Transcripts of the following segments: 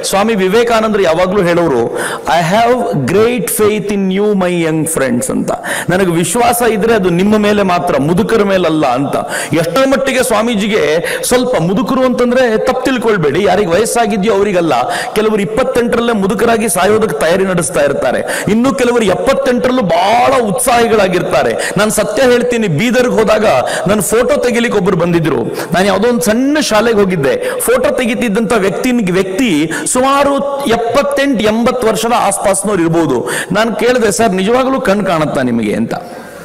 ಸ್ವಾಮಿ ವಿವೇಕಾನಂದರು ಯಾವಾಗಲೂ ಹೇಳೋರು I have great faith in you my young friends ಅಂತ ನನಗೆ ವಿಶ್ವಾಸ ಇದ್ರೆ ಅದು ನಿಮ್ಮ ಮೇಲೆ ಮಾತ್ರ ಮುದುಕರ ಮೇಲಲ್ಲ ಅಂತ ಎಷ್ಟೋ ಮಟ್ಟಿಗೆ ಸ್ವಾಮೀಜಿಗೆ ಸ್ವಲ್ಪ ಮುದುಕರು ಅಂತಂದ್ರೆ ತಪ್ಪು ತಿಳ್ಕೊಳ್ಬೇಡಿ ಯಾರಿಗೆ ವಯಸ್ಸಾಗಿದ್ಯೋ ಅವರಿಗಲ್ಲ ಕೆಲವರು ಇಪ್ಪತ್ತೆಂಟರಲ್ಲೇ ಮುದುಕರಾಗಿ ಸಾಯೋದಕ್ಕೆ ತಯಾರಿ ನಡೆಸ್ತಾ ಇರ್ತಾರೆ ಇನ್ನು ಕೆಲವರು ಎಪ್ಪತ್ತೆಂಟರಲ್ಲೂ ಬಹಳ ಉತ್ಸಾಹಿಗಳಾಗಿರ್ತಾರೆ ನಾನು ಸತ್ಯ ಹೇಳ್ತೀನಿ ಬೀದರ್ಗೆ ಹೋದಾಗ ನನ್ನ ಫೋಟೋ ತೆಗಿಲಿಕ್ಕೆ ಒಬ್ರು ಬಂದಿದ್ರು ನಾನು ಯಾವುದೋ ಒಂದು ಸಣ್ಣ ಶಾಲೆಗೆ ಹೋಗಿದ್ದೆ ಫೋಟೋ ತೆಗಿತಿದ್ದಂತ ವ್ಯಕ್ತಿ ವ್ಯಕ್ತಿ ಸುಮಾರು ಎಪ್ಪತ್ತೆಂಟು ಎಂಬತ್ತು ವರ್ಷದ ಆಸ್ಪಾಸ್ನವ್ರು ಇರ್ಬೋದು ನಾನು ಕೇಳಿದೆ ಸರ್ ನಿಜವಾಗ್ಲೂ ಕಣ್ ಕಾಣುತ್ತಾ ನಿಮಗೆ ಅಂತ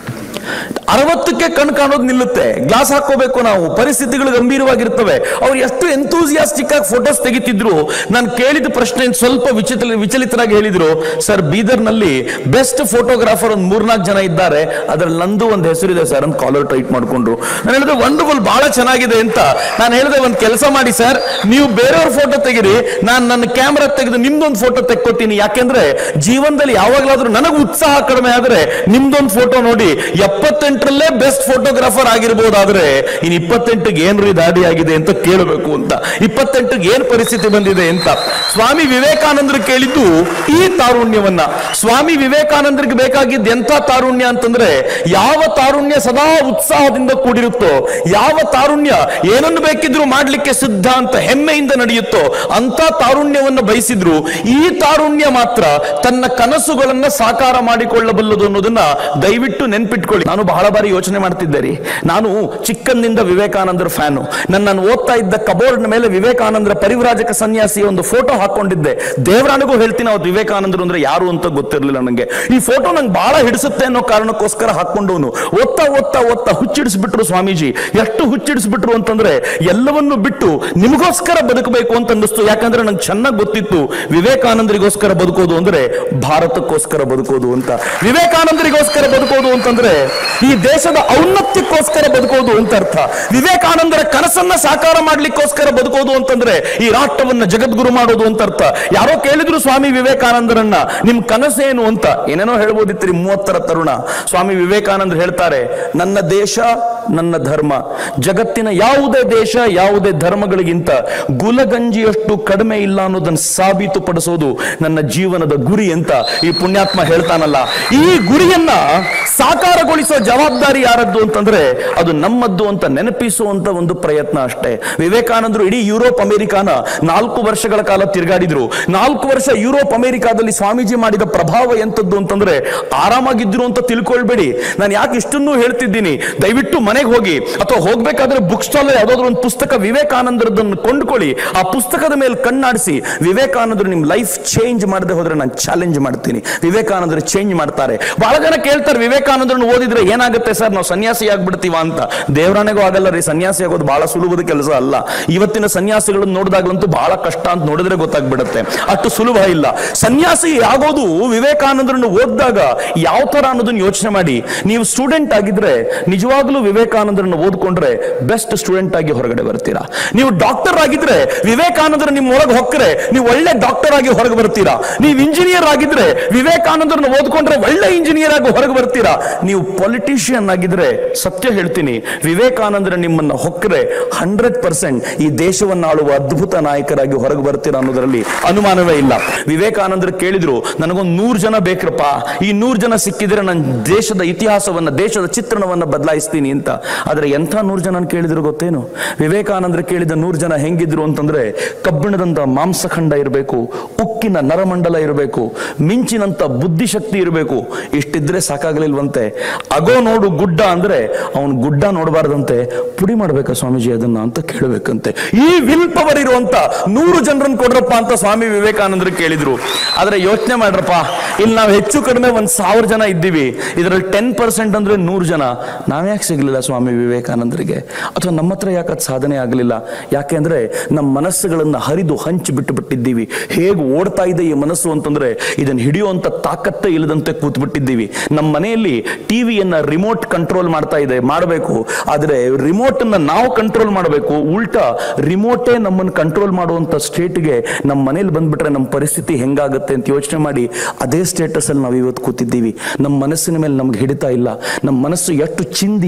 ಅರವತ್ತಕ್ಕೆ ಕಣ್ ಕಾಣೋದು ನಿಲ್ಲುತ್ತೆ ಗ್ಲಾಸ್ ಹಾಕೋಬೇಕು ನಾವು ಪರಿಸ್ಥಿತಿಗಳು ಗಂಭೀರವಾಗಿರ್ತವೆ ಅವ್ರು ಎಷ್ಟು ಎಂತೂಸಿಯಾಸ್ಟಿಕ್ ಆಗಿ ಫೋಟೋಸ್ ತೆಗಿತಿದ್ರು ನಾನು ಕೇಳಿದ ಪ್ರಶ್ನೆ ಸ್ವಲ್ಪ ವಿಚಿತ್ರ ವಿಚಲಿತರಾಗಿ ಹೇಳಿದ್ರು ಸರ್ ಬೀದರ್ನಲ್ಲಿ ಬೆಸ್ಟ್ ಫೋಟೋಗ್ರಾಫರ್ ಒಂದು ಮೂರ್ನಾಲ್ಕು ಜನ ಇದ್ದಾರೆ ಅದ್ರಲ್ಲಿ ನಂದು ಒಂದು ಹೆಸರಿದೆ ಸರ್ ಅಂತ ಕಾಲರ್ ಟೈಟ್ ಮಾಡ್ಕೊಂಡ್ರು ನಾನು ಹೇಳಿದೆ ವಂಡರ್ಫುಲ್ ಬಹಳ ಚೆನ್ನಾಗಿದೆ ಅಂತ ನಾನು ಹೇಳಿದೆ ಒಂದು ಕೆಲಸ ಮಾಡಿ ಸರ್ ನೀವು ಬೇರೆಯವ್ರ ಫೋಟೋ ತೆಗಿರಿ ನಾನು ನನ್ನ ಕ್ಯಾಮ್ರಾ ತೆಗೆದು ನಿಮ್ದೊಂದು ಫೋಟೋ ತೆಕ್ಕೊತೀನಿ ಯಾಕೆಂದ್ರೆ ಜೀವನದಲ್ಲಿ ಯಾವಾಗಲಾದ್ರೂ ನನಗೆ ಉತ್ಸಾಹ ಕಡಿಮೆ ಆದ್ರೆ ನಿಮ್ದೊಂದು ಫೋಟೋ ನೋಡಿ ಎಪ್ಪತ್ತೆಂಟರಲ್ಲೇ ಬೆಸ್ಟ್ ಫೋಟೋಗ್ರಾಫರ್ ಆಗಿರ್ಬೋದಾದ್ರೆ ಇನ್ನು ಇಪ್ಪತ್ತೆಂಟಿಗೆ ಏನ್ರಿ ದಾಡಿ ಆಗಿದೆ ಅಂತ ಕೇಳಬೇಕು ಅಂತ ಇಪ್ಪತ್ತೆಂಟಿಗೆ ಏನ್ ಪರಿಸ್ಥಿತಿ ಬಂದಿದೆ ಅಂತ ಸ್ವಾಮಿ ವಿವೇಕಾನಂದರು ಕೇಳಿದ್ದು ಈ ತಾರುಣ್ಯವನ್ನ ಸ್ವಾಮಿ ವಿವೇಕಾನಂದರಿಗೆ ಬೇಕಾಗಿದ್ದ ಎಂಥ ತಾರುಣ್ಯ ಅಂತಂದ್ರೆ ಯಾವ ತಾರುಣ್ಯ ಸದಾ ಉತ್ಸಾಹದಿಂದ ಕೂಡಿರುತ್ತೋ ಯಾವ ತಾರುಣ್ಯ ಏನನ್ನು ಬೇಕಿದ್ರು ಮಾಡ್ಲಿಕ್ಕೆ ಸಿದ್ಧ ಅಂತ ಹೆಮ್ಮೆಯಿಂದ ನಡೆಯುತ್ತೋ ಅಂತ ತಾರುಣ್ಯವನ್ನು ಬಯಸಿದ್ರು ಈ ತಾರುಣ್ಯ ಮಾತ್ರ ತನ್ನ ಕನಸುಗಳನ್ನ ಸಾಕಾರ ಮಾಡಿಕೊಳ್ಳಬಲ್ಲದು ಅನ್ನೋದನ್ನ ದಯವಿಟ್ಟು ನೆನ್ಪಿಟ್ಕೊಳ್ಳಿ ನಾನು ಬಹಳ ಬಾರಿ ಯೋಚನೆ ಮಾಡ್ತಿದ್ದೆ ರೀ ನಾನು ಚಿಕ್ಕಂದಿಂದ ವಿವೇಕಾನಂದರ ಫ್ಯಾನು ನನ್ನ ನಾನು ಓದ್ತಾ ಇದ್ದ ಕಬೋರ್ಡ್ ಮೇಲೆ ವಿವೇಕಾನಂದರ ಪರಿವ್ರಾಜಕ ಸನ್ಯಾಸಿಯ ಒಂದು ಫೋಟೋ ಹಾಕೊಂಡಿದ್ದೆ ದೇವರಾಣಿಗೂ ಹೇಳ್ತೀನಿ ಅವತ್ತು ವಿವೇಕಾನಂದರು ಅಂದ್ರೆ ಯಾರು ಅಂತ ಗೊತ್ತಿರಲಿಲ್ಲ ನನಗೆ ಈ ಫೋಟೋ ನಂಗೆ ಬಹಳ ಹಿಡಿಸುತ್ತೆ ಅನ್ನೋ ಕಾರಣಕ್ಕೋಸ್ಕರ ಹಾಕೊಂಡವನು ಓದ್ತಾ ಓದ್ತಾ ಓದ್ತಾ ಹುಚ್ಚಿಡಿಸ್ಬಿಟ್ರು ಸ್ವಾಮೀಜಿ ಎಷ್ಟು ಹುಚ್ಚಿಡಿಸ್ಬಿಟ್ರು ಅಂತಂದ್ರೆ ಎಲ್ಲವನ್ನು ಬಿಟ್ಟು ನಿಮಗೋಸ್ಕರ ಬದುಕಬೇಕು ಅಂತ ಅನ್ನಿಸ್ತು ಯಾಕಂದ್ರೆ ನಂಗೆ ಚೆನ್ನಾಗಿ ಗೊತ್ತಿತ್ತು ವಿವೇಕಾನಂದರಿಗೋಸ್ಕರ ಬದುಕೋದು ಅಂದ್ರೆ ಭಾರತಕ್ಕೋಸ್ಕರ ಬದುಕೋದು ಅಂತ ವಿವೇಕಾನಂದರಿಗೋಸ್ಕರ ಬದುಕೋದು ಅಂತಂದ್ರೆ ಈ ದೇಶದ ಔನ್ನತ್ಯಕ್ಕೋಸ್ಕರ ಬದುಕೋದು ಅಂತ ಅರ್ಥ ವಿವೇಕಾನಂದರ ಕನಸನ್ನ ಸಾಕಾರ ಮಾಡ್ಲಿಕ್ಕೋಸ್ಕರ ಬದುಕೋದು ಅಂತಂದ್ರೆ ಈ ರಾಷ್ಟ್ರವನ್ನ ಜಗದ್ಗುರು ಮಾಡೋದು ಅಂತ ಅರ್ಥ ಯಾರೋ ಕೇಳಿದ್ರು ಸ್ವಾಮಿ ವಿವೇಕಾನಂದರನ್ನ ನಿಮ್ ಕನಸೇನು ಅಂತ ಏನೇನೋ ಹೇಳ್ಬೋದಿತ್ರಿ ಮೂವತ್ತರ ತರುಣ ಸ್ವಾಮಿ ವಿವೇಕಾನಂದರು ಹೇಳ್ತಾರೆ ನನ್ನ ದೇಶ ನನ್ನ ಧರ್ಮ ಜಗತ್ತಿನ ಯಾವುದೇ ದೇಶ ಯಾವುದೇ ಧರ್ಮಗಳಿಗಿಂತ ಗುಲಗಂಜಿಯಷ್ಟು ಕಡಿಮೆ ಇಲ್ಲ ಅನ್ನೋದನ್ನ ಸಾಬೀತುಪಡಿಸೋದು ನನ್ನ ಜೀವನದ ಗುರಿ ಅಂತ ಈ ಪುಣ್ಯಾತ್ಮ ಹೇಳ್ತಾನಲ್ಲ ಈ ಗುರಿಯನ್ನ ಸಾಕಾರಗೊಳಿಸೋ ಜವಾಬ್ದಾರಿ ಯಾರದ್ದು ಅಂತಂದ್ರೆ ಅದು ನಮ್ಮದ್ದು ಅಂತ ನೆನಪಿಸುವಂತ ಒಂದು ಪ್ರಯತ್ನ ಅಷ್ಟೇ ವಿವೇಕಾನಂದರು ಇಡೀ ಯುರೋಪ್ ಅಮೆರಿಕಾನ ನಾಲ್ಕು ವರ್ಷಗಳ ಕಾಲ ತಿರುಗಾಡಿದ್ರು ನಾಲ್ಕು ವರ್ಷ ಯುರೋಪ್ ಅಮೆರಿಕಾದಲ್ಲಿ ಸ್ವಾಮೀಜಿ ಮಾಡಿದ ಪ್ರಭಾವ ಎಂತದ್ದು ಅಂತಂದ್ರೆ ಆರಾಮಾಗಿದ್ರು ಅಂತ ತಿಳ್ಕೊಳ್ಬೇಡಿ ನಾನು ಯಾಕೆ ಇಷ್ಟನ್ನು ಹೇಳ್ತಿದ್ದೀನಿ ದಯವಿಟ್ಟು ಮನೆಗೆ ಹೋಗಿ ಅಥವಾ ಹೋಗ್ಬೇಕಾದ್ರೆ ಬುಕ್ ಸ್ಟಾಲ್ ಯಾವ್ದಾದ್ರು ಒಂದು ಪುಸ್ತಕ ವಿವೇಕಾನಂದರದನ್ನು ಕೊಂಡ್ಕೊಳ್ಳಿ ಆ ಪುಸ್ತಕದ ಮೇಲೆ ಕಣ್ಣಾಡಿಸಿ ವಿವೇಕಾನಂದರು ನಿಮ್ ಲೈಫ್ ಚೇಂಜ್ ಮಾಡದೆ ಹೋದ್ರೆ ನಾನು ಚಾಲೆಂಜ್ ಮಾಡ್ತೀನಿ ವಿವೇಕಾನಂದರು ಚೇಂಜ್ ಮಾಡ್ತಾರೆ ಬಹಳ ಜನ ಕೇಳ್ತಾರೆ ವಿವೇಕಾನಂದರನ್ನು ಓದಿದ್ರೆ ಏನಾಗುತ್ತೆ ಸರ್ ನಾವು ಸನ್ಯಾಸಿ ಆಗ್ಬಿಡ್ತೀವ ಅಂತ ದೇವರಾಣೆಗೂ ಆಗಲ್ಲ ರೀ ಸನ್ಯಾಸಿ ಆಗೋದು ಬಹಳ ಸುಲಭದ ಕೆಲಸ ಅಲ್ಲ ಇವತ್ತಿನ ಸನ್ಯಾಸಿಗಳನ್ನು ನೋಡಿದಾಗಲಂತೂ ಬಹಳ ಕಷ್ಟ ಅಂತ ನೋಡಿದ್ರೆ ಗೊತ್ತಾಗ್ಬಿಡುತ್ತೆ ಅಷ್ಟು ಸುಲಭ ಇಲ್ಲ ಸನ್ಯಾಸಿ ಆಗೋದು ವಿವೇಕಾನಂದರನ್ನು ಓದಿದಾಗ ಯಾವ ತರ ಅನ್ನೋದನ್ನ ಯೋಚನೆ ಮಾಡಿ ನೀವು ಸ್ಟೂಡೆಂಟ್ ಆಗಿದ್ರೆ ನಿಜವಾಗ್ಲೂ ವಿವೇಕಾನಂದರನ್ನು ಓದ್ಕೊಂಡ್ರೆ ಬೆಸ್ಟ್ ಸ್ಟೂಡೆಂಟ್ ಆಗಿ ಹೊರಗಡೆ ಬರ್ತೀರಾ ನೀವು ಡಾಕ್ಟರ್ ಆಗಿದ್ರೆ ವಿವೇಕಾನಂದರ ನಿಮ್ಮ ಒಳಗೆ ಹೊಕ್ಕರೆ ನೀವು ಒಳ್ಳೆ ಡಾಕ್ಟರ್ ಆಗಿ ಹೊರಗೆ ಬರ್ತೀರಾ ನೀವು ಇಂಜಿನಿಯರ್ ಆಗಿದ್ರೆ ವಿವೇಕಾನಂದರನ್ನು ಓದ್ಕೊಂಡ್ರೆ ಒಳ್ಳೆ ಇಂಜಿನಿಯರ್ ಆಗಿ ಹೊರಗೆ ಬರ್ತೀರಾ ನೀವು ಪೊಲಿಟಿಷಿಯನ್ ಆಗಿದ್ರೆ ಸತ್ಯ ಹೇಳ್ತೀನಿ ವಿವೇಕಾನಂದರ ನಿಮ್ಮನ್ನ ಹೊಕ್ಕರೆ ಹಂಡ್ರೆಡ್ ಪರ್ಸೆಂಟ್ ಈ ದೇಶವನ್ನು ಆಳುವ ಅದ್ಭುತ ನಾಯಕರಾಗಿ ಹೊರಗೆ ಬರ್ತೀರಾ ಅನ್ನೋದರಲ್ಲಿ ಅನುಮಾನವೇ ಇಲ್ಲ ವಿವೇಕಾನಂದರು ಕೇಳಿದ್ರು ನನಗೊಂದು ನೂರು ಜನ ಬೇಕ್ರಪ್ಪ ಈ ನೂರು ಜನ ಸಿಕ್ಕಿದ್ರೆ ನನ್ನ ದೇಶದ ಇತಿಹಾಸವನ್ನ ದೇಶದ ಚಿತ್ರಣವನ್ನ ಬದಲಾಯಿಸ್ತೀನಿ ಅಂತ ಆದ್ರೆ ಎಂಥ ನೂರು ಜನ ಕೇಳಿದ್ರು ಗೊತ್ತೇನು ವಿವೇಕಾನಂದರು ಕೇಳಿದ ನೂರು ಜನ ಹೆಂಗಿದ್ರು ಅಂತಂದ್ರೆ ಕಬ್ಬಿಣದಂತ ಮಾಂಸಖಂಡ ಇರಬೇಕು ಉಕ್ಕಿನ ನರಮಂಡಲ ಇರಬೇಕು ಮಿಂಚಿನಂತ ಬುದ್ಧಿಶಕ್ತಿ ಇರಬೇಕು ಇಷ್ಟಿದ್ರೆ ಸಾಕಾಗ್ಲಿಲ್ವಂತೆ ಅಗೋ ನೋಡು ಗುಡ್ಡ ಅಂದ್ರೆ ಅವನು ಗುಡ್ಡ ನೋಡಬಾರ್ದಂತೆ ಪುಡಿ ಮಾಡ್ಬೇಕಾ ಸ್ವಾಮೀಜಿ ಅದನ್ನ ಅಂತ ಕೇಳಬೇಕಂತೆ ಈ ವಿಲ್ ಪವರ್ ಇರುವಂತ ನೂರು ಜನರನ್ನ ಕೊಡ್ರಪ್ಪ ಅಂತ ಸ್ವಾಮಿ ವಿವೇಕಾನಂದರು ಕೇಳಿದ್ರು ಆದ್ರೆ ಯೋಚನೆ ಮಾಡ್ರಪ್ಪ ಇಲ್ಲಿ ನಾವು ಹೆಚ್ಚು ಕಡಿಮೆ ಒಂದ್ ಸಾವಿರ ಜನ ಇದ್ದೀವಿ ಇದರಲ್ಲಿ ಟೆನ್ ಪರ್ಸೆಂಟ್ ಅಂದ್ರೆ ನೂರು ಜನ ನಾವ್ಯಾಕೆ ಸಿಗ್ಲಿಲ್ಲ ಸ್ವಾಮಿ ವಿವೇಕಾನಂದರಿಗೆ ಅಥವಾ ನಮ್ಮ ಹತ್ರ ಯಾಕೆ ಅದು ಸಾಧನೆ ಆಗಲಿಲ್ಲ ಯಾಕೆ ಅಂದ್ರೆ ನಮ್ಮ ಮನಸ್ಸುಗಳನ್ನ ಹರಿದು ಹಂಚಿ ಬಿಟ್ಟು ಬಿಟ್ಟಿದ್ದೀವಿ ಹೇಗೆ ಓಡ್ತಾ ಇದೆ ಈ ಮನಸ್ಸು ಅಂತಂದ್ರೆ ಇದನ್ನ ಹಿಡಿಯುವಂತ ತಾಕತ್ತೇ ಇಲ್ಲದಂತೆ ಕೂತ್ ಬಿಟ್ಟಿದ್ದೀವಿ ನಮ್ಮ ಮನೆಯಲ್ಲಿ ಟಿವಿಯನ್ನ ರಿಮೋಟ್ ಕಂಟ್ರೋಲ್ ಮಾಡ್ತಾ ಇದೆ ಮಾಡಬೇಕು ಆದ್ರೆ ರಿಮೋಟ್ ಅನ್ನ ನಾವು ಕಂಟ್ರೋಲ್ ಮಾಡಬೇಕು ಉಲ್ಟಾ ರಿಮೋಟೇ ನಮ್ಮನ್ನು ಕಂಟ್ರೋಲ್ ಮಾಡುವಂತ ಸ್ಟೇಟ್ಗೆ ನಮ್ಮ ಮನೇಲಿ ಬಂದ್ಬಿಟ್ರೆ ನಮ್ಮ ಪರಿಸ್ಥಿತಿ ಹೆಂಗಾಗುತ್ತೆ ಅಂತ ಯೋಚನೆ ಮಾಡಿ ಅದೇ ಸ್ಟೇಟಸ್ ಅಲ್ಲಿ ನಾವು ಇವತ್ತು ಕೂತಿದ್ದೀವಿ ನಮ್ಮ ಮನಸ್ಸಿನ ಮೇಲೆ ನಮ್ಗೆ ಹಿಡಿತಾ ಇಲ್ಲ ನಮ್ಮ ಮನಸ್ಸು ಎಷ್ಟು ಚಿಂದಿ ಚಿಂದಿ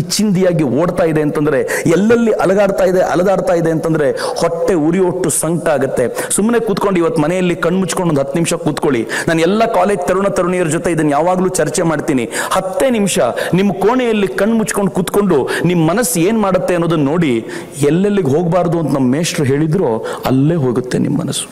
ನದಿಯಾಗಿ ಓಡ್ತಾ ಇದೆ ಅಂತಂದ್ರೆ ಎಲ್ಲೆಲ್ಲಿ ಅಲಗಾಡ್ತಾ ಇದೆ ಅಲದಾಡ್ತಾ ಇದೆ ಅಂತಂದ್ರೆ ಹೊಟ್ಟೆ ಉರಿಯೊಟ್ಟು ಸಂಕಟ ಆಗುತ್ತೆ ಸುಮ್ಮನೆ ಕೂತ್ಕೊಂಡು ಇವತ್ತು ಮನೆಯಲ್ಲಿ ಕಣ್ಮುಚ್ಕೊಂಡು ಒಂದು ಹತ್ತು ನಿಮಿಷ ಕೂತ್ಕೊಳ್ಳಿ ನಾನು ಎಲ್ಲ ಕಾಲೇಜ್ ತರುಣ ತರುಣಿಯರ ಜೊತೆ ಇದನ್ನು ಯಾವಾಗಲೂ ಚರ್ಚೆ ಮಾಡ್ತೀನಿ ಹತ್ತೇ ನಿಮಿಷ ನಿಮ್ಮ ಕೋಣೆಯಲ್ಲಿ ಕಣ್ಣು ಮುಚ್ಕೊಂಡು ಕೂತ್ಕೊಂಡು ನಿಮ್ಮ ಮನಸ್ಸು ಏನ್ ಮಾಡುತ್ತೆ ಅನ್ನೋದನ್ನ ನೋಡಿ ಎಲ್ಲೆಲ್ಲಿಗೆ ಹೋಗಬಾರ್ದು ಅಂತ ನಮ್ಮ ಮೇಷ್ಟ್ರು ಹೇಳಿದ್ರು ಅಲ್ಲೇ ಹೋಗುತ್ತೆ ನಿಮ್ಮ ಮನಸ್ಸು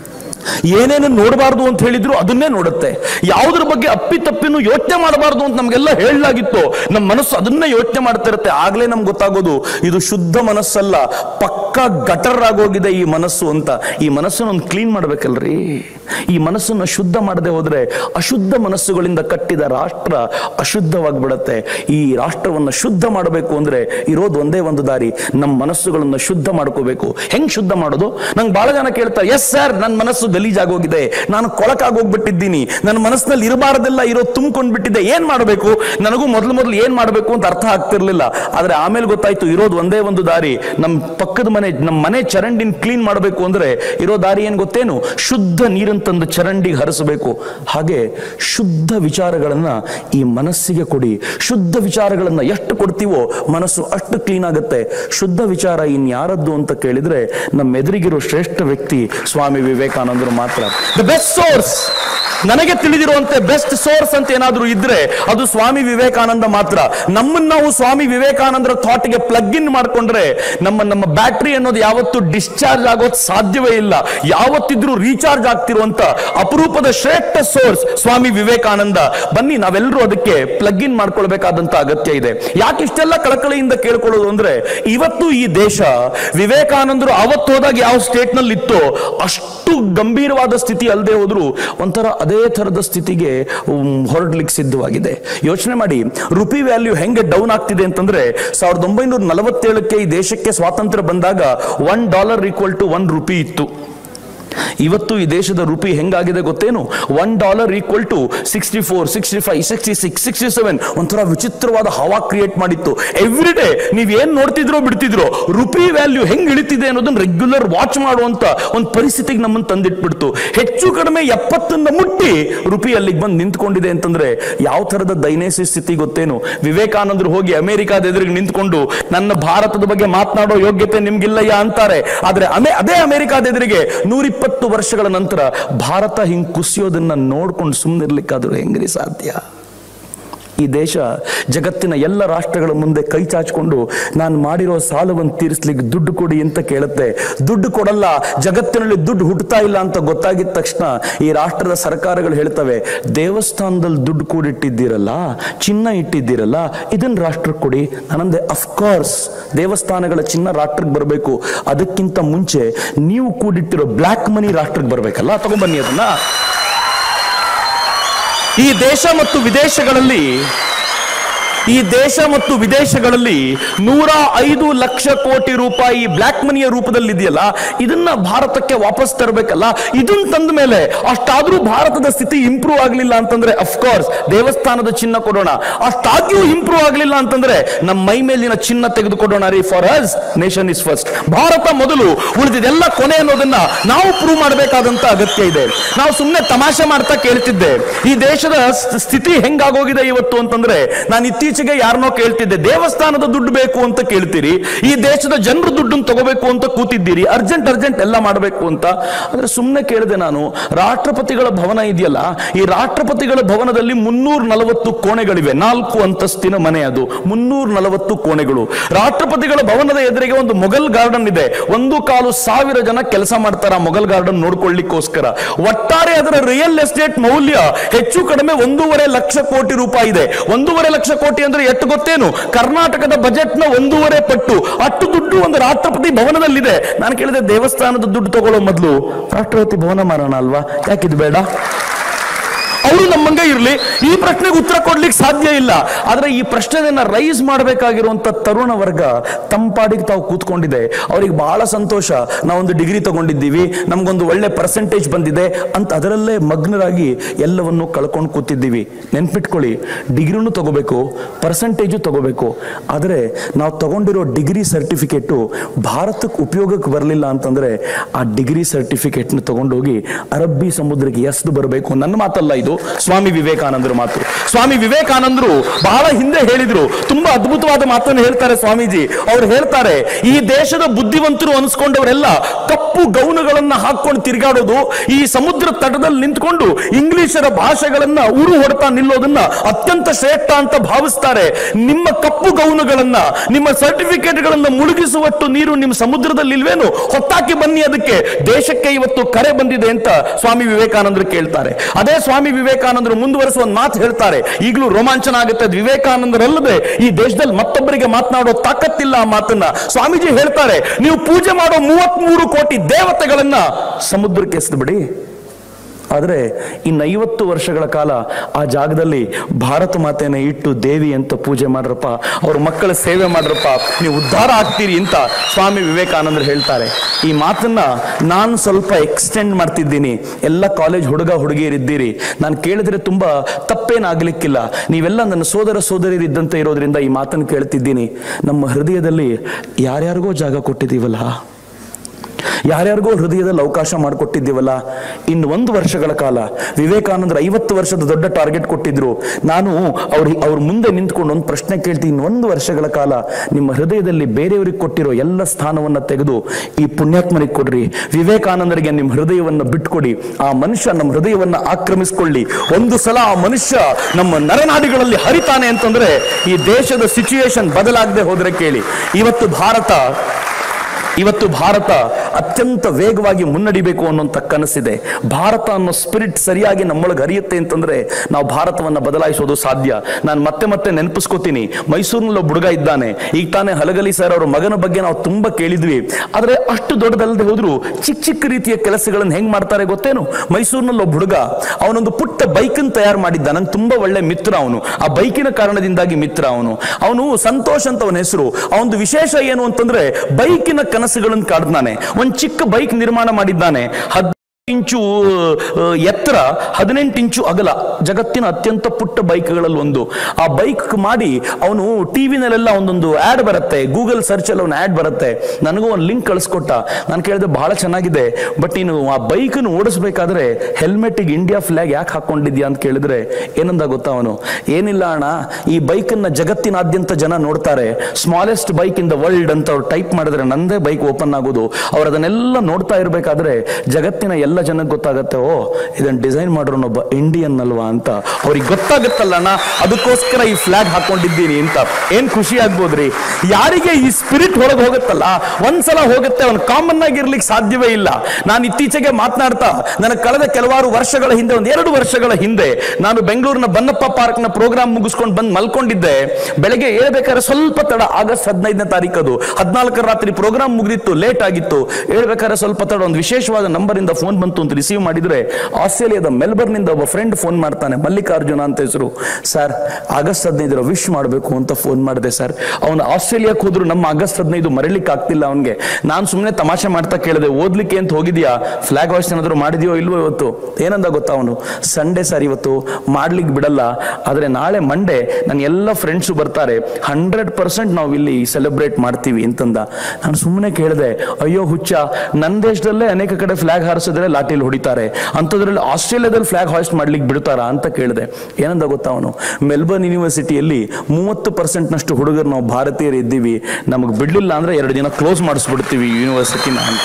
ಏನೇನು ನೋಡಬಾರ್ದು ಅಂತ ಹೇಳಿದ್ರು ಅದನ್ನೇ ನೋಡುತ್ತೆ ಯಾವುದ್ರ ಬಗ್ಗೆ ಅಪ್ಪಿತಪ್ಪಿನೂ ಯೋಚನೆ ಮಾಡಬಾರ್ದು ಅಂತ ನಮಗೆಲ್ಲ ಹೇಳಲಾಗಿತ್ತು ನಮ್ಮ ಮನಸ್ಸು ಅದನ್ನೇ ಯೋಚನೆ ಮಾಡ್ತಿರುತ್ತೆ ಆಗ್ಲೇ ನಮ್ಗೆ ಗೊತ್ತಾಗೋದು ಇದು ಶುದ್ಧ ಮನಸ್ಸಲ್ಲ ಪಕ್ಕ ಗಟರ್ ಆಗೋಗಿದೆ ಈ ಮನಸ್ಸು ಅಂತ ಈ ಮನಸ್ಸನ್ನು ಒಂದು ಕ್ಲೀನ್ ಮಾಡ್ಬೇಕಲ್ರಿ ಈ ಮನಸ್ಸನ್ನು ಶುದ್ಧ ಮಾಡದೆ ಹೋದ್ರೆ ಅಶುದ್ಧ ಮನಸ್ಸುಗಳಿಂದ ಕಟ್ಟಿದ ರಾಷ್ಟ್ರ ಅಶುದ್ಧವಾಗಿಬಿಡತ್ತೆ ಈ ರಾಷ್ಟ್ರವನ್ನು ಶುದ್ಧ ಮಾಡಬೇಕು ಅಂದ್ರೆ ಇರೋದು ಒಂದೇ ಒಂದು ದಾರಿ ನಮ್ಮ ಮನಸ್ಸುಗಳನ್ನು ಶುದ್ಧ ಮಾಡ್ಕೋಬೇಕು ಹೆಂಗ್ ಶುದ್ಧ ಮಾಡೋದು ನಂಗೆ ಬಹಳ ಜನ ಕೇಳ್ತಾರೆ ಎಸ್ ಸರ್ ನನ್ನ ಮನಸ್ಸು ಗಲೀಜಾಗೋಗಿದೆ ನಾನು ಕೊಳಕಾಗೋಗ್ಬಿಟ್ಟಿದ್ದೀನಿ ನನ್ನ ಮನಸ್ಸಿನಲ್ಲಿ ಇರಬಾರ್ದೆಲ್ಲ ಇರೋ ತುಂಬಿಕೊಂಡ್ಬಿಟ್ಟಿದೆ ಏನ್ ಮಾಡಬೇಕು ನನಗೂ ಮೊದಲು ಮೊದಲು ಏನ್ ಮಾಡಬೇಕು ಅಂತ ಅರ್ಥ ಆಗ್ತಿರ್ಲಿಲ್ಲ ಆದ್ರೆ ಆಮೇಲೆ ಗೊತ್ತಾಯ್ತು ಇರೋದು ಒಂದೇ ಒಂದು ದಾರಿ ನಮ್ಮ ಪಕ್ಕದ ಮನೆ ನಮ್ಮ ಮನೆ ಚರಂಡಿನ ಕ್ಲೀನ್ ಮಾಡಬೇಕು ಅಂದ್ರೆ ಇರೋ ದಾರಿ ಏನ್ ಗೊತ್ತೇನು ಶುದ್ಧ ನೀರನ್ನು ತಂದು ಚರಂಡಿಗೆ ಹರಿಸಬೇಕು ಹಾಗೆ ಶುದ್ಧ ವಿಚಾರಗಳನ್ನ ಈ ಮನಸ್ಸಿಗೆ ಕೊಡಿ ಶುದ್ಧ ವಿಚಾರಗಳನ್ನ ಎಷ್ಟು ಕೊಡ್ತೀವೋ ಮನಸ್ಸು ಅಷ್ಟು ಕ್ಲೀನ್ ಆಗುತ್ತೆ ಶುದ್ಧ ವಿಚಾರ ಇನ್ಯಾರದ್ದು ಅಂತ ಕೇಳಿದ್ರೆ ನಮ್ಮ ಎದುರಿಗಿರೋ ಶ್ರೇಷ್ಠ ವ್ಯಕ್ತಿ ಸ್ವಾಮಿ ವಿವೇಕಾನಂದರು ಮಾತ್ರ ದ ಬೆಸ್ಟ್ ಸೋರ್ಸ್ ನನಗೆ ತಿಳಿದಿರುವಂತೆ ಬೆಸ್ಟ್ ಸೋರ್ಸ್ ಅಂತ ಏನಾದ್ರೂ ಇದ್ರೆ ಅದು ಸ್ವಾಮಿ ವಿವೇಕಾನಂದ ಮಾತ್ರ ನಮ್ಮನ್ನ ನಾವು ಸ್ವಾಮಿ ವಿವೇಕಾನಂದರ ಥಾಟ್ಗೆ ಪ್ಲಗ್ ಇನ್ ಮಾಡ್ಕೊಂಡ್ರೆ ನಮ್ಮ ನಮ್ಮ ಬ್ಯಾಟ್ರಿ ಅನ್ನೋದು ಯಾವತ್ತು ಡಿಸ್ಚಾರ್ಜ್ ಆಗೋದು ಸಾಧ್ಯವೇ ಇಲ್ಲ ಯಾವತ್ತಿದ್ರೂ ರೀಚಾರ್ಜ್ ಆಗ್ತಿರುವಂತ ಅಪರೂಪದ ಶ್ರೇಷ್ಠ ಸೋರ್ಸ್ ಸ್ವಾಮಿ ವಿವೇಕಾನಂದ ಬನ್ನಿ ನಾವೆಲ್ಲರೂ ಅದಕ್ಕೆ ಪ್ಲಗ್ ಇನ್ ಮಾಡ್ಕೊಳ್ಬೇಕಾದಂತ ಅಗತ್ಯ ಇದೆ ಯಾಕೆ ಇಷ್ಟೆಲ್ಲ ಕಳಕಳಿಯಿಂದ ಕೇಳ್ಕೊಳ್ಳೋದು ಅಂದ್ರೆ ಇವತ್ತು ಈ ದೇಶ ವಿವೇಕಾನಂದರು ಅವತ್ತು ಹೋದಾಗ ಯಾವ ಸ್ಟೇಟ್ ನಲ್ಲಿ ಇತ್ತೋ ಅಷ್ಟು ಗಂಭೀರವಾದ ಸ್ಥಿತಿ ಅಲ್ಲದೆ ಹೋದ್ರು ಒಂಥರ ಅದೇ ತರದ ಸ್ಥಿತಿಗೆ ಹೊರಡ್ಲಿಕ್ಕೆ ಸಿದ್ಧವಾಗಿದೆ ಯೋಚನೆ ಮಾಡಿ ರುಪಿ ವ್ಯಾಲ್ಯೂ ಹೆಂಗೆ ಡೌನ್ ಆಗ್ತಿದೆ ಅಂತಂದ್ರೆ ಸಾವಿರದ ಒಂಬೈನೂರ ನಲವತ್ತೇಳಕ್ಕೆ ಈ ದೇಶಕ್ಕೆ ಸ್ವಾತಂತ್ರ್ಯ ಬಂದಾಗ one dollar equal to one rupee ಇತ್ತು ಇವತ್ತು ಈ ದೇಶದ ರುಪಿ ಹೆಂಗಾಗಿದೆ ಗೊತ್ತೇನು one dollar equal to sixty four sixty five sixty six sixty seven ಒಂಥರ ವಿಚಿತ್ರವಾದ ಹವಾ ಕ್ರಿಯೇಟ್ ಮಾಡಿತ್ತು ಎವ್ರಿ ಡೇ ನೀವ್ ಏನ್ ನೋಡ್ತಿದ್ರೋ ಬಿಡ್ತಿದ್ರೋ ರುಪಿ ವ್ಯಾಲ್ಯೂ ಹೆಂಗ್ ಇಳಿತಿದೆ ಅನ್ನೋದನ್ನ ರೆಗ್ಯುಲರ್ ವಾಚ್ ಮಾಡುವಂತ ಒಂದು ಪರಿಸ್ಥಿತಿಗೆ ನಮ್ಮನ್ನು ತಂದಿಟ್ಬಿಡ್ತು ಹೆಚ್ಚು ಕಡಿಮೆ ಎಪ್ಪತ್ತನ್ನ ಮುಟ್ಟಿ ರುಪಿ ಅಲ್ಲಿಗೆ ಬಂದು ನಿಂತ್ಕೊಂಡಿದೆ ಅಂತಂದ್ರೆ ಯಾವ ತರದ ದೈನೇಸಿ ಸ್ಥಿತಿ ಗೊತ್ತೇನು ವಿವೇಕಾನಂದರು ಹೋಗಿ ಅಮೆರಿಕಾದ ಎದುರಿಗೆ ನಿಂತ್ಕೊಂಡು ನನ್ನ ಭಾರತದ ಬಗ್ಗೆ ಮಾತನಾಡೋ ಯೋಗ್ಯತೆ ನಿಮ್ಗಿಲ್ಲಯ್ಯ ಅಂತಾರೆ ಆದ್ರೆ ಅಮೆ ಅದೇ ಅಮೆರಿಕಾದ ಎದುರಿಗೆ ನೂರಿಪ್ಪತ್ತು ವರ್ಷಗಳ ನಂತರ ಭಾರತ ಹಿಂಗ್ ಕುಸಿಯೋದನ್ನ ನೋಡ್ಕೊಂಡು ಸುಮ್ಮನಿರ್ಲಿಕ್ಕಾದ್ರೂ ಹೆಂಗ್ರಿ ಸಾಧ್ಯ ಈ ದೇಶ ಜಗತ್ತಿನ ಎಲ್ಲ ರಾಷ್ಟ್ರಗಳ ಮುಂದೆ ಕೈ ಚಾಚಿಕೊಂಡು ನಾನು ಮಾಡಿರೋ ಸಾಲವನ್ನು ತೀರಿಸ್ಲಿಕ್ಕೆ ದುಡ್ಡು ಕೊಡಿ ಅಂತ ಕೇಳುತ್ತೆ ದುಡ್ಡು ಕೊಡಲ್ಲ ಜಗತ್ತಿನಲ್ಲಿ ದುಡ್ಡು ಹುಟ್ಟುತ್ತಾ ಇಲ್ಲ ಅಂತ ಗೊತ್ತಾಗಿದ ತಕ್ಷಣ ಈ ರಾಷ್ಟ್ರದ ಸರ್ಕಾರಗಳು ಹೇಳ್ತವೆ ದೇವಸ್ಥಾನದಲ್ಲಿ ದುಡ್ಡು ಕೂಡಿಟ್ಟಿದ್ದೀರಲ್ಲ ಚಿನ್ನ ಇಟ್ಟಿದ್ದೀರಲ್ಲ ಇದನ್ನ ರಾಷ್ಟ್ರಕ್ಕೆ ಕೊಡಿ ನಾನಂದೆ ಅಫ್ಕೋರ್ಸ್ ದೇವಸ್ಥಾನಗಳ ಚಿನ್ನ ರಾಷ್ಟ್ರಕ್ಕೆ ಬರಬೇಕು ಅದಕ್ಕಿಂತ ಮುಂಚೆ ನೀವು ಕೂಡಿಟ್ಟಿರೋ ಬ್ಲ್ಯಾಕ್ ಮನಿ ರಾಷ್ಟ್ರಕ್ಕೆ ಬರಬೇಕಲ್ಲ ತಗೊಂಬನ್ನಿ ಅದನ್ನ ಈ ದೇಶ ಮತ್ತು ವಿದೇಶಗಳಲ್ಲಿ ಈ ದೇಶ ಮತ್ತು ವಿದೇಶಗಳಲ್ಲಿ ನೂರ ಐದು ಲಕ್ಷ ಕೋಟಿ ರೂಪಾಯಿ ಬ್ಲ್ಯಾಕ್ ಮನಿಯ ರೂಪದಲ್ಲಿ ಇದೆಯಲ್ಲ ಇದನ್ನ ಭಾರತಕ್ಕೆ ವಾಪಸ್ ತರಬೇಕಲ್ಲ ಇದನ್ನ ತಂದ ಮೇಲೆ ಅಷ್ಟಾದ್ರೂ ಭಾರತದ ಸ್ಥಿತಿ ಇಂಪ್ರೂವ್ ಆಗಲಿಲ್ಲ ಅಂತಂದ್ರೆ ಅಫ್ಕೋರ್ಸ್ ದೇವಸ್ಥಾನದ ಚಿನ್ನ ಕೊಡೋಣ ಅಷ್ಟಾಗ್ಯೂ ಇಂಪ್ರೂವ್ ಆಗಲಿಲ್ಲ ಅಂತಂದ್ರೆ ನಮ್ಮ ಮೈ ಮೇಲಿನ ಚಿನ್ನ ತೆಗೆದುಕೊಡೋಣ ರೀ for us nation is first Bharat ಮೊದಲು ಉಳಿದಿದೆಲ್ಲ ಕೊನೆ ಅನ್ನೋದನ್ನ ನಾವು ಪ್ರೂವ್ ಮಾಡಬೇಕಾದಂತ ಅಗತ್ಯ ಇದೆ ನಾವು ಸುಮ್ಮನೆ ತಮಾಷೆ ಮಾಡ್ತಾ ಕೇಳ್ತಿದ್ದೆ ಈ ದೇಶದ ಸ್- ಸ್ಥಿತಿ ಹೆಂಗಾಗೋಗಿದೆ ಇವತ್ತು ಅಂತಂದ್ರೆ ನಾನು ಇತ್ತೀಚೆಗೆ ಯಾರನ್ನೋ ಕೇಳ್ತಿದ್ದೆ ದೇವಸ್ಥಾನದ ದುಡ್ಡು ಬೇಕು ಅಂತ ಕೇಳ್ತೀರಿ ಈ ದೇಶದ ಜನರು ದುಡ್ಡನ್ನು ತಗೋಬೇಕು ಅಂತ ಕೂತಿದ್ದೀರಿ ಅರ್ಜೆಂಟ್ ಅರ್ಜೆಂಟ್ ಎಲ್ಲ ಮಾಡಬೇಕು ಅಂತ ಅಂದ್ರೆ ಸುಮ್ಮನೆ ಕೇಳಿದೆ ನಾನು ರಾಷ್ಟ್ರಪತಿಗಳ ಭವನ ಇದೆಯಲ್ಲ ಈ ರಾಷ್ಟ್ರಪತಿಗಳ ಭವನದಲ್ಲಿ ಮುನ್ನೂರ ನಲವತ್ತು ಕೋಣೆಗಳಿವೆ ನಾಲ್ಕು ಅಂತಸ್ತಿನ ಮನೆ ಅದು ಮುನ್ನೂರ ನಲವತ್ತು ಕೋಣೆಗಳು ರಾಷ್ಟ್ರಪತಿಗಳ ಭವನದ ಎದುರಿಗೆ ಒಂದು ಮೊಘಲ್ ಗಾರ್ಡನ್ ಇದೆ ಒಂದು ಕಾಲು ಸಾವಿರ ಜನ ಕೆಲಸ ಮಾಡ್ತಾರ ಮೊಘಲ್ ಗಾರ್ಡನ್ ನೋಡ್ಕೊಳ್ಳಿಕ್ಕೋಸ್ಕರ ಒಟ್ಟಾರೆ ಅದರ ರಿಯಲ್ ಎಸ್ಟೇಟ್ ಮೌಲ್ಯ ಹೆಚ್ಚು ಕಡಿಮೆ ಒಂದೂವರೆ ಲಕ್ಷ ಕೋಟಿ ರೂಪಾಯಿ ಇದೆ ಒಂದೂವರೆ ಲಕ್ಷ ಕೋಟಿ ಅಂದ್ರೆ ಎಷ್ಟು ಗೊತ್ತೇನು ಕರ್ನಾಟಕದ ಬಜೆಟ್ ನ ಒಂದೂವರೆ ಪಟ್ಟು ಅಷ್ಟು ದುಡ್ಡು ಒಂದು ರಾಷ್ಟ್ರಪತಿ ಭವನದಲ್ಲಿದೆ ನಾನು ಕೇಳಿದೆ ದೇವಸ್ಥಾನದ ದುಡ್ಡು ತಗೊಳ್ಳೋ ಮೊದಲು ರಾಷ್ಟ್ರಪತಿ ಭವನ ಮಾರೋಣ ಅಲ್ವಾ ಯಾಕಿದು ಬೇಡ ಅವರು ನಮ್ಮಂಗೆ ಇರಲಿ ಈ ಪ್ರಶ್ನೆಗೆ ಉತ್ತರ ಕೊಡ್ಲಿಕ್ಕೆ ಸಾಧ್ಯ ಇಲ್ಲ ಆದ್ರೆ ಈ ಪ್ರಶ್ನೆಯನ್ನ ರೈಸ್ ಮಾಡಬೇಕಾಗಿರುವಂತ ತರುಣ ವರ್ಗ ತಂಪಾಡಿಗೆ ತಾವು ಕೂತ್ಕೊಂಡಿದೆ ಅವ್ರಿಗೆ ಬಹಳ ಸಂತೋಷ ನಾವೊಂದು ಡಿಗ್ರಿ ತಗೊಂಡಿದ್ದೀವಿ ನಮ್ಗೊಂದು ಒಳ್ಳೆ ಪರ್ಸೆಂಟೇಜ್ ಬಂದಿದೆ ಅಂತ ಅದರಲ್ಲೇ ಮಗ್ನರಾಗಿ ಎಲ್ಲವನ್ನು ಕಳ್ಕೊಂಡು ಕೂತಿದ್ದೀವಿ ನೆನ್ಪಿಟ್ಕೊಳ್ಳಿ ಡಿಗ್ರಿನೂ ತಗೋಬೇಕು ಪರ್ಸೆಂಟೇಜು ತಗೋಬೇಕು ಆದರೆ ನಾವು ತಗೊಂಡಿರೋ ಡಿಗ್ರಿ ಸರ್ಟಿಫಿಕೇಟು ಭಾರತಕ್ಕೆ ಉಪಯೋಗಕ್ಕೆ ಬರಲಿಲ್ಲ ಅಂತಂದ್ರೆ ಆ ಡಿಗ್ರಿ ಸರ್ಟಿಫಿಕೇಟ್ನ ತಗೊಂಡೋಗಿ ಅರಬ್ಬಿ ಸಮುದ್ರಕ್ಕೆ ಎಸ್ದು ಬರಬೇಕು ನನ್ನ ಮಾತಲ್ಲ ಇದು ಇದು ಸ್ವಾಮಿ ವಿವೇಕಾನಂದರು ಮಾತು ಸ್ವಾಮಿ ವಿವೇಕಾನಂದರು ಬಹಳ ಹಿಂದೆ ಹೇಳಿದ್ರು ತುಂಬಾ ಅದ್ಭುತವಾದ ಮಾತನ್ನು ಹೇಳ್ತಾರೆ ಸ್ವಾಮೀಜಿ ಅವ್ರು ಹೇಳ್ತಾರೆ ಈ ದೇಶದ ಬುದ್ಧಿವಂತರು ಅನ್ಸ್ಕೊಂಡವರೆಲ್ಲ ಕಪ್ಪು ಗೌನುಗಳನ್ನ ಹಾಕೊಂಡು ತಿರುಗಾಡೋದು ಈ ಸಮುದ್ರ ತಟದಲ್ಲಿ ನಿಂತ್ಕೊಂಡು ಇಂಗ್ಲಿಷರ ಭಾಷೆಗಳನ್ನ ಉರು ಹೊಡ್ತಾ ನಿಲ್ಲೋದನ್ನ ಅತ್ಯಂತ ಶ್ರೇಷ್ಠ ಅಂತ ಭಾವಿಸ್ತಾರೆ ನಿಮ್ಮ ಕಪ್ಪು ಗೌನುಗಳನ್ನ ನಿಮ್ಮ ಸರ್ಟಿಫಿಕೇಟ್ಗಳನ್ನ ಮುಳುಗಿಸುವಷ್ಟು ನೀರು ನಿಮ್ಮ ಸಮುದ್ರದಲ್ಲಿ ಇಲ್ವೇನು ಹೊತ್ತಾಕಿ ಬನ್ನಿ ಅದಕ್ಕೆ ದೇಶಕ್ಕೆ ಇವತ್ತು ಕರೆ ಬಂದಿದೆ ಅಂತ ಸ್ವಾಮಿ ವಿವೇಕಾನಂದರು ಕೇಳ್ತಾರೆ ಅದೇ ಸ್ವಾಮಿ ವಿವೇಕಾನಂದರು ಮುಂದುವರೆಸುವ ಒಂದು ಮಾತು ಹೇಳ್ತಾರೆ ಈಗಲೂ ರೋಮಾಂಚನ ಆಗುತ್ತೆ ಅದು ವಿವೇಕಾನಂದರಲ್ಲದೆ ಈ ದೇಶದಲ್ಲಿ ಮತ್ತೊಬ್ಬರಿಗೆ ಮಾತನಾಡೋ ತಾಕತ್ತಿಲ್ಲ ಆ ಮಾತನ್ನ ಸ್ವಾಮೀಜಿ ಹೇಳ್ತಾರೆ ನೀವು ಪೂಜೆ ಮಾಡೋ ಮೂವತ್ಮೂರು ಕೋಟಿ ದೇವತೆಗಳನ್ನ ಸಮುದ್ರಕ್ಕೆ ಎಸೆದ್ಬಿಡಿ ಆದರೆ ಇನ್ನು ಐವತ್ತು ವರ್ಷಗಳ ಕಾಲ ಆ ಜಾಗದಲ್ಲಿ ಭಾರತ ಮಾತೆಯನ್ನು ಇಟ್ಟು ದೇವಿ ಅಂತ ಪೂಜೆ ಮಾಡ್ರಪ್ಪ ಅವ್ರ ಮಕ್ಕಳ ಸೇವೆ ಮಾಡ್ರಪ್ಪ ನೀವು ಉದ್ಧಾರ ಆಗ್ತೀರಿ ಅಂತ ಸ್ವಾಮಿ ವಿವೇಕಾನಂದರು ಹೇಳ್ತಾರೆ ಈ ಮಾತನ್ನ ನಾನು ಸ್ವಲ್ಪ ಎಕ್ಸ್ಟೆಂಡ್ ಮಾಡ್ತಿದ್ದೀನಿ ಎಲ್ಲ ಕಾಲೇಜ್ ಹುಡುಗ ಹುಡುಗಿಯರಿದ್ದೀರಿ ನಾನು ಕೇಳಿದ್ರೆ ತುಂಬಾ ತಪ್ಪೇನಾಗ್ಲಿಕ್ಕಿಲ್ಲ ನೀವೆಲ್ಲ ನನ್ನ ಸೋದರ ಸೋದರಿಯರಿದ್ದಂತೆ ಇರೋದ್ರಿಂದ ಈ ಮಾತನ್ನು ಕೇಳ್ತಿದ್ದೀನಿ ನಮ್ಮ ಹೃದಯದಲ್ಲಿ ಯಾರ್ಯಾರಿಗೋ ಜಾಗ ಕೊಟ್ಟಿದ್ದೀವಲ್ಲ ಯಾರ್ಯಾರಿಗೋ ಹೃದಯದಲ್ಲಿ ಅವಕಾಶ ಮಾಡಿಕೊಟ್ಟಿದ್ದೀವಲ್ಲ ಇನ್ನು ಒಂದು ವರ್ಷಗಳ ಕಾಲ ವಿವೇಕಾನಂದರು ಐವತ್ತು ವರ್ಷದ ದೊಡ್ಡ ಟಾರ್ಗೆಟ್ ಕೊಟ್ಟಿದ್ರು ನಾನು ಅವ್ರ ಅವ್ರ ಮುಂದೆ ನಿಂತ್ಕೊಂಡು ಒಂದು ಪ್ರಶ್ನೆ ಕೇಳ್ತೀನಿ ಇನ್ನು ಒಂದು ವರ್ಷಗಳ ಕಾಲ ನಿಮ್ಮ ಹೃದಯದಲ್ಲಿ ಬೇರೆಯವರಿಗೆ ಕೊಟ್ಟಿರೋ ಎಲ್ಲ ಸ್ಥಾನವನ್ನ ತೆಗೆದು ಈ ಪುಣ್ಯಾತ್ಮನಿಗೆ ಕೊಡ್ರಿ ವಿವೇಕಾನಂದರಿಗೆ ನಿಮ್ಮ ಹೃದಯವನ್ನು ಬಿಟ್ಕೊಡಿ ಆ ಮನುಷ್ಯ ನಮ್ಮ ಹೃದಯವನ್ನ ಆಕ್ರಮಿಸ್ಕೊಳ್ಳಿ ಒಂದು ಸಲ ಆ ಮನುಷ್ಯ ನಮ್ಮ ನರನಾಡಿಗಳಲ್ಲಿ ಹರಿತಾನೆ ಅಂತಂದ್ರೆ ಈ ದೇಶದ ಸಿಚುಯೇಷನ್ ಬದಲಾಗದೆ ಹೋದ್ರೆ ಕೇಳಿ ಇವತ್ತು ಭಾರತ ಇವತ್ತು ಭಾರತ ಅತ್ಯಂತ ವೇಗವಾಗಿ ಮುನ್ನಡಿಬೇಕು ಅನ್ನುವಂಥ ಕನಸಿದೆ ಭಾರತ ಅನ್ನೋ ಸ್ಪಿರಿಟ್ ಸರಿಯಾಗಿ ನಮ್ಮೊಳಗೆ ಹರಿಯುತ್ತೆ ಅಂತಂದ್ರೆ ನಾವು ಭಾರತವನ್ನು ಬದಲಾಯಿಸೋದು ಸಾಧ್ಯ ನಾನು ಮತ್ತೆ ಮತ್ತೆ ನೆನಪಿಸ್ಕೋತೀನಿ ಮೈಸೂರಿನಲ್ಲಿ ಒಬ್ಬ ಹುಡುಗ ಇದ್ದಾನೆ ಈಗ ತಾನೇ ಹಲಗಲಿ ಸರ್ ಅವರ ಮಗನ ಬಗ್ಗೆ ನಾವು ತುಂಬಾ ಕೇಳಿದ್ವಿ ಆದ್ರೆ ಅಷ್ಟು ದೊಡ್ಡದಲ್ಲದೆ ಹೋದ್ರು ಚಿಕ್ಕ ಚಿಕ್ಕ ರೀತಿಯ ಕೆಲಸಗಳನ್ನು ಹೆಂಗ್ ಮಾಡ್ತಾರೆ ಗೊತ್ತೇನು ಮೈಸೂರಿನಲ್ಲಿ ಒಬ್ಬ ಹುಡುಗ ಅವನೊಂದು ಪುಟ್ಟ ಬೈಕನ್ ತಯಾರು ಮಾಡಿದ್ದ ನಂಗೆ ತುಂಬಾ ಒಳ್ಳೆ ಮಿತ್ರ ಅವನು ಆ ಬೈಕಿನ ಕಾರಣದಿಂದಾಗಿ ಮಿತ್ರ ಅವನು ಅವನು ಸಂತೋಷ್ ಅಂತ ಅವನ ಹೆಸರು ಅವನದು ವಿಶೇಷ ಏನು ಅಂತಂದ್ರೆ ಬೈಕಿನ ಕನಸುಗಳನ್ನು ಕಾಡ್ತಾನೆ ಒಂದ್ ಚಿಕ್ಕ ಬೈಕ್ ನಿರ್ಮಾಣ ಮಾಡಿದ್ದಾನೆ ಹದ್ ಇಂಚು ಆ, ಎತ್ತರ ಹದಿನೆಂಟು ಇಂಚು ಅಗಲ ಜಗತ್ತಿನ ಅತ್ಯಂತ ಪುಟ್ಟ ಬೈಕ್ಗಳಲ್ಲಿ ಒಂದು ಆ ಬೈಕ್ ಮಾಡಿ ಅವನು ಟಿವಿನಲ್ಲೆಲ್ಲ ಒಂದೊಂದು ಆಡ್ ಬರುತ್ತೆ ಗೂಗಲ್ ಸರ್ಚ್ ಅಲ್ಲಿ ಒಂದು ಆಡ್ ಬರುತ್ತೆ ನನಗೂ ಒಂದು ಲಿಂಕ್ ಕಳಿಸ್ಕೊಟ್ಟ ನಾನು ಕೇಳಿದೆ ಬಹಳ ಚೆನ್ನಾಗಿದೆ ಬಟ್ ನೀನು ಆ ಬೈಕನ್ನು ಓಡಿಸ್ಬೇಕಾದ್ರೆ ಹೆಲ್ಮೆಟ್ಗೆ ಇಂಡಿಯಾ ಫ್ಲಾಗ್ ಯಾಕೆ ಹಾಕೊಂಡಿದ್ಯಾ ಅಂತ ಕೇಳಿದ್ರೆ ಏನಂದ ಗೊತ್ತಾ ಅವನು ಏನಿಲ್ಲ ಅಣ್ಣ ಈ ಬೈಕನ್ನ ಜಗತ್ತಿನಾದ್ಯಂತ ಜನ ನೋಡ್ತಾರೆ smallest bike in the world ಅಂತ ಅವ್ರು ಟೈಪ್ ಮಾಡಿದ್ರೆ ನಂದೇ ಬೈಕ್ ಓಪನ್ ಆಗೋದು ಅವ್ರು ಅದನ್ನೆಲ್ಲ ನೋಡ್ತಾ ಇರಬೇಕಾದ್ರೆ ಜಗತ್ತಿನ ಎಲ್ಲ ಜನಕ್ಕೆ ಗೊತ್ತಾಗತ್ತೆ ಓ ಇದನ್ನ ಡಿಸೈನ್ ಮಾಡೋನೊಬ್ಬ ಇಂಡಿಯನ್ ಅಲ್ವಾ ಅಂತ ಅವ್ರಿಗೆ ಗೊತ್ತಾಗುತ್ತಲ್ಲ ಅಣ್ಣ ಅದಕ್ಕೋಸ್ಕರ ಈ ಫ್ಲಾಗ್ ಹಾಕೊಂಡಿದ್ದೀನಿ ಅಂತ ಏನ್ ಖುಷಿ ಆಗ್ಬೋದ್ರಿ ಯಾರಿಗೆ ಈ ಸ್ಪಿರಿಟ್ ಹೊರಗೆ ಹೋಗುತ್ತಲ್ಲ ಒಂದ್ಸಲ ಹೋಗುತ್ತೆ ಅವ್ನು ಕಾಮನ್ ಆಗಿರ್ಲಿಕ್ಕೆ ಸಾಧ್ಯವೇ ಇಲ್ಲ ನಾನು ಇತ್ತೀಚೆಗೆ ಮಾತನಾಡ್ತಾ ನನಗೆ ಕಳೆದ ಕೆಲವಾರು ವರ್ಷಗಳ ಹಿಂದೆ ಒಂದು ಎರಡು ವರ್ಷಗಳ ಹಿಂದೆ ನಾನು ಬೆಂಗಳೂರಿನ ಬನ್ನಪ್ಪ ಪಾರ್ಕ್ ನ ಪ್ರೋಗ್ರಾಮ್ ಮುಗಿಸ್ಕೊಂಡು ಬಂದು ಮಲ್ಕೊಂಡಿದ್ದೆ ಬೆಳಗ್ಗೆ ಹೇಳ್ಬೇಕಾದ್ರೆ ಸ್ವಲ್ಪ ತಡ ಆಗಸ್ಟ್ ಹದಿನೈದನೇ ತಾರೀಕು ಅದು ಹದಿನಾಲ್ಕರ ರಾತ್ರಿ ಪ್ರೋಗ್ರಾಮ್ ಮುಗಿದಿತ್ತು ಲೇಟ್ ಆಗಿತ್ತು ಹೇಳ್ಬೇಕಾದ್ರೆ ಸ್ವಲ್ಪ ತಡ ಒಂದು ವಿಶೇಷವಾದ ನಂಬರ್ ಇಂದ ಫೋನ್ ಬಂತು ಅಂತ ರಿಸೀವ್ ಮಾಡಿದ್ರೆ ಆಸ್ಟ್ರೇಲಿಯಾದ ಮೆಲ್ಬರ್ನ್ ಇಂದ ಒಬ್ಬ ಫ್ರೆಂಡ್ ಫೋನ್ ಮಾಡ್ತಾನೆ ಮಲ್ಲಿಕಾರ್ಜುನ ಅಂತ ಹೆಸರು ಸರ್ ಆಗಸ್ಟ್ ಹದಿನೈದರ ವಿಶ್ ಮಾಡಬೇಕು ಅಂತ ಫೋನ್ ಮಾಡಿದೆ ಸರ್ ಅವನು ಆಸ್ಟ್ರೇಲಿಯಾಕ್ಕೆ ಹೋದ್ರು ನಮ್ಮ ಆಗಸ್ಟ್ ಹದಿನೈದು ಮರಳಿಕ್ಕೆ ಆಗ್ತಿಲ್ಲ ಅವನಿಗೆ ನಾನು ಸುಮ್ಮನೆ ತಮಾಷೆ ಮಾಡ್ತಾ ಕೇಳಿದೆ ಓದ್ಲಿಕ್ಕೆ ಅಂತ ಹೋಗಿದ್ಯಾ ಫ್ಲಾಗ್ ಹಾಯ್ಸ್ ಏನಾದ್ರು ಮಾಡಿದ್ಯೋ ಇಲ್ವೋ ಇವತ್ತು ಏನಂದ ಗೊತ್ತಾ ಅವನು ಸಂಡೇ ಸರ್ ಇವತ್ತು ಮಾಡ್ಲಿಕ್ಕೆ ಬಿಡಲ್ಲ ಆದ್ರೆ ನಾಳೆ ಮಂಡೇ ನನ್ನ ಎಲ್ಲ ಫ್ರೆಂಡ್ಸು ಬರ್ತಾರೆ ಹಂಡ್ರೆಡ್ ಪರ್ಸೆಂಟ್ ನಾವು ಇಲ್ಲಿ ಸೆಲೆಬ್ರೇಟ್ ಮಾಡ್ತೀವಿ ಅಂತಂದ ನಾನು ಸುಮ್ಮನೆ ಕೇಳಿದೆ ಅಯ್ಯೋ ಹುಚ್ಚ ನನ್ನ ದೇಶದಲ್ಲೇ ಅನೇಕ ಕಡೆ ಫ್ಲಾಗ್ ಹಾರಿಸಿದ್ರೆ ಲಾಟಿಲಿ ಹೊಡಿತಾರೆ ಅಂಥದ್ರಲ್ಲಿ ಆಸ್ಟ್ರೇಲಿಯಾದಲ್ಲಿ ಫ್ಲಾಗ್ ಹಾಯ್ಸ್ಟ್ ಮಾಡ್ಲಿಕ್ಕೆ ಬಿಡ್ತಾರಾ ಅಂತ ಕೇಳಿದೆ ಏನಂದ ಗೊತ್ತಾ ಅವನು ಮೆಲ್ಬರ್ನ್ ಯೂನಿವರ್ಸಿಟಿಯಲ್ಲಿ ಮೂವತ್ತು ಪರ್ಸೆಂಟ್ನಷ್ಟು ಹುಡುಗರು ನಾವು ಭಾರತೀಯರು ಇದ್ದೀವಿ ನಮಗೆ ಬಿಡ್ಲಿಲ್ಲ ಅಂದ್ರೆ ಎರಡು ದಿನ ಕ್ಲೋಸ್ ಮಾಡಿಸ್ಬಿಡ್ತೀವಿ ಯೂನಿವರ್ಸಿಟಿನ ಅಂತ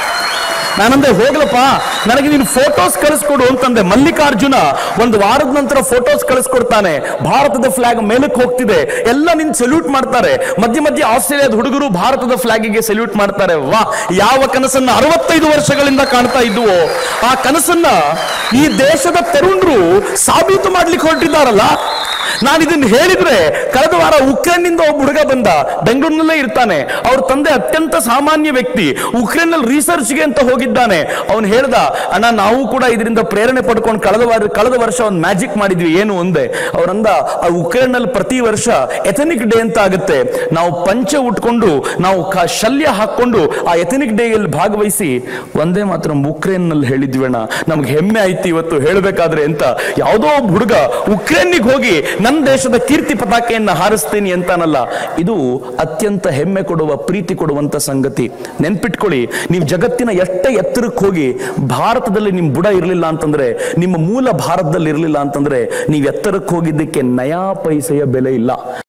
ನಾನಂದೆ ಹೋಗ್ಲಪ್ಪ ನನಗೆ ನೀನು ಫೋಟೋಸ್ ಕಳಿಸ್ಕೊಡು ಅಂತಂದೆ ಮಲ್ಲಿಕಾರ್ಜುನ ಒಂದು ವಾರದ ನಂತರ ಫೋಟೋಸ್ ಕಳಿಸ್ಕೊಡ್ತಾನೆ ಭಾರತದ ಫ್ಲಾಗ್ ಮೇಲಕ್ಕೆ ಹೋಗ್ತಿದೆ ಎಲ್ಲ ನಿನ್ ಸಲ್ಯೂಟ್ ಮಾಡ್ತಾರೆ ಮಧ್ಯ ಮಧ್ಯ ಆಸ್ಟ್ರೇಲಿಯಾದ ಹುಡುಗರು ಭಾರತದ ಫ್ಲಾಗಿಗೆ ಸಲ್ಯೂಟ್ ಮಾಡ್ತಾರೆ ವಾ ಯಾವ ಕನಸನ್ನ ಅರವತ್ತೈದು ವರ್ಷಗಳಿಂದ ಕಾಣ್ತಾ ಇದ್ವು ಆ ಕನಸನ್ನ ಈ ದೇಶದ ತರುಣರು ಸಾಬೀತು ಮಾಡ್ಲಿಕ್ಕೆ ಹೊರಟಿದ್ದಾರಲ್ಲ ನಾನು ಇದನ್ನ ಹೇಳಿದ್ರೆ ಕಳೆದ ವಾರ ಉಕ್ರೇನ್ನಿಂದ ಒಬ್ಬ ಹುಡುಗ ಬಂದ ಬೆಂಗಳೂರಿನಲ್ಲೇ ಇರ್ತಾನೆ ಅವ್ರ ತಂದೆ ಅತ್ಯಂತ ಸಾಮಾನ್ಯ ವ್ಯಕ್ತಿ ಉಕ್ರೇನ್ ನಲ್ಲಿ ರಿಸರ್ಚ್ಗೆ ಅಂತ ಹೋಗಿದ್ದಾನೆ ಅವನು ಹೇಳ್ದ ಅಣ್ಣ ನಾವು ಕೂಡ ಇದರಿಂದ ಪ್ರೇರಣೆ ಪಡ್ಕೊಂಡು ಕಳೆದ ವಾರ ಕಳೆದ ವರ್ಷ ಒಂದು ಮ್ಯಾಜಿಕ್ ಮಾಡಿದ್ವಿ ಏನು ಒಂದೇ ಅವರಂದ ಆ ಉಕ್ರೇನ್ ನಲ್ಲಿ ಪ್ರತಿ ವರ್ಷ ಎಥನಿಕ್ ಡೇ ಅಂತ ಆಗುತ್ತೆ ನಾವು ಪಂಚೆ ಉಟ್ಕೊಂಡು ನಾವು ಕ- ಶಲ್ಯ ಹಾಕೊಂಡು ಆ ಎಥನಿಕ್ ಡೇಯಲ್ಲಿ ಭಾಗವಹಿಸಿ ಒಂದೇ ಮಾತ್ರ ಉಕ್ರೇನ್ ನಲ್ಲಿ ಹೇಳಿದ್ವಿ ಅಣ್ಣ ನಮ್ಗೆ ಹೆಮ್ಮೆ ಆಯ್ತು ಇವತ್ತು ಹೇಳ್ಬೇಕಾದ್ರೆ ಅಂತ ಯಾವುದೋ ಒಬ್ಬ ಹುಡುಗ ಉಕ್ರೇನ್ನಿಗೆ ಹೋಗಿ ನನ್ನ ದೇಶದ ಕೀರ್ತಿ ಪತಾಕೆಯನ್ನ ಹಾರಿಸ್ತೀನಿ ಅಂತಾನಲ್ಲ ಇದು ಅತ್ಯಂತ ಹೆಮ್ಮೆ ಕೊಡುವ ಪ್ರೀತಿ ಕೊಡುವಂತ ಸಂಗತಿ ನೆನ್ಪಿಟ್ಕೊಳ್ಳಿ ನೀವು ಜಗತ್ತಿನ ಎಷ್ಟೇ ಎತ್ತರಕ್ಕೆ ಹೋಗಿ ಭಾರತದಲ್ಲಿ ನಿಮ್ ಬುಡ ಇರಲಿಲ್ಲ ಅಂತಂದ್ರೆ ನಿಮ್ಮ ಮೂಲ ಭಾರತದಲ್ಲಿ ಇರಲಿಲ್ಲ ಅಂತಂದ್ರೆ ನೀವು ಎತ್ತರಕ್ಕೆ ಹೋಗಿದ್ದಕ್ಕೆ ನಯಾ ಪೈಸೆಯ ಬೆಲೆ ಇಲ್ಲ